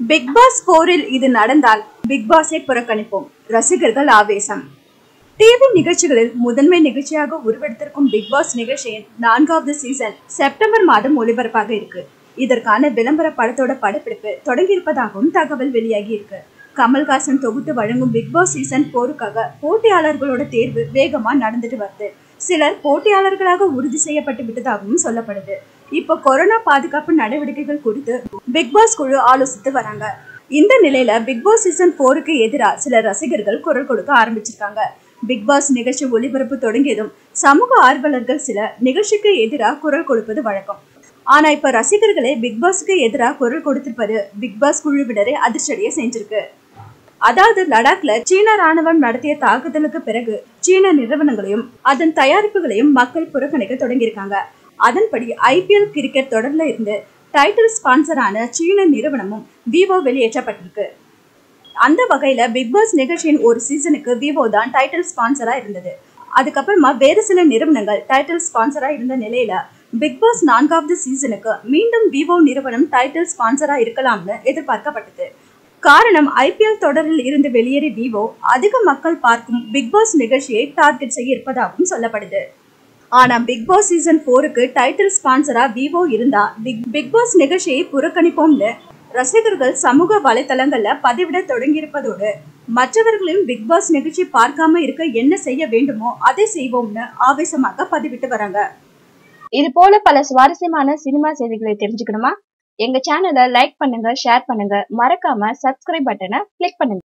big pass போரில் இது நடந்தால் பிக் பாஸை புறக்கணிப்போம் ரசிகர்கள் ஆவேசம் டிவி நிகழ்ச்சிகளில் முதன்மை நிகழ்ச்சியாக உருவெடுத்திருக்கும் பிக் பாஸ் நிகழ்ச்சியின் நான்காவது சீசன் செப்டம்பர் மாதம் ஒளிபரப்பாக இருக்கு இதற்கான விளம்பர படத்தோட படப்பிடிப்பு தொடங்கியிருப்பதாகவும் தகவல் வெளியாகி இருக்கு கமல்ஹாசன் தொகுத்து வழங்கும் பிக் பாஸ் சீசன் போருக்காக போட்டியாளர்களோட தேர்வு வேகமா நடந்துட்டு வருது சிலர் போட்டியாளர்களாக உறுதி செய்யப்பட்டு விட்டதாகவும் சொல்லப்படுது இப்போ கொரோனா பாதுகாப்பு நடவடிக்கைகள் குறித்து பிக் பாஸ் குழு ஆலோசித்து வராங்க இந்த நிலையில பிக் பாஸ் சீசன் போருக்கு எதிராக சில ரசிகர்கள் குரல் கொடுக்க ஆரம்பிச்சிருக்காங்க பிக் பாஸ் நிகழ்ச்சி ஒளிபரப்பு தொடங்கியதும் சமூக ஆர்வலர்கள் சில நிகழ்ச்சிக்கு எதிராக குரல் கொடுப்பது வழக்கம் ஆனா இப்ப ரசிகர்களே பிக் பாஸுக்கு எதிராக குரல் கொடுத்திருப்பது பிக் பாஸ் குழுவினரை அதிர்ச்சியடைய செஞ்சிருக்கு அதாவது லடாக்ல சீன ராணுவம் நடத்திய தாக்குதலுக்கு பிறகு சீன நிறுவனங்களையும் அதன் தயாரிப்புகளையும் மக்கள் புறக்கணிக்க தொடங்கியிருக்காங்க அதன்படி ஐபிஎல் கிரிக்கெட் தொடர்ல இருந்து டைட்டில் ஸ்பான்சரான சீன நிறுவனமும் விவோ வெளியேற்றப்பட்டிருக்கு அந்த வகையில பிக் பாஸ் நிகழ்ச்சியின் ஒரு சீசனுக்கு விவோ தான் டைட்டில் ஸ்பான்சரா இருந்தது அதுக்கப்புறமா வேறு சில நிறுவனங்கள் டைட்டில் ஸ்பான்சரா இருந்த நிலையில பிக் பாஸ் நான்காவது சீசனுக்கு மீண்டும் விவோ நிறுவனம் டைட்டில் ஸ்பான்சரா இருக்கலாம்னு எதிர்பார்க்கப்பட்டது காரணம் ஐபிஎல் தொடரில் இருந்து வெளியேறிய விவோ அதிக மக்கள் பார்க்கும் பிக் பாஸ் நிகழ்ச்சியை டார்கெட் செய்ய இருப்பதாகவும் சொல்லப்படுது ஆனா பிக் பாஸ் சீசன் போருக்கு டைட்டில் ஸ்பான்சரா விவோ இருந்தா பிக் பிக் பாஸ் நிகழ்ச்சியை புறக்கணிப்போம்னு ரசிகர்கள் சமூக வலைதளங்கள்ல பதிவிட தொடங்கியிருப்பதோடு மற்றவர்களையும் பிக் பாஸ் நிகழ்ச்சி பார்க்காம இருக்க என்ன செய்ய வேண்டுமோ அதை செய்வோம்னு ஆவேசமாக பதிவிட்டு வராங்க இது போல பல சுவாரஸ்யமான சினிமா செய்திகளை தெரிஞ்சுக்கணுமா எங்க சேனலை லைக் பண்ணுங்க ஷேர் பண்ணுங்க மறக்காம சப்ஸ்கிரைப் பட்டனை கிளிக் பண்ணுங்க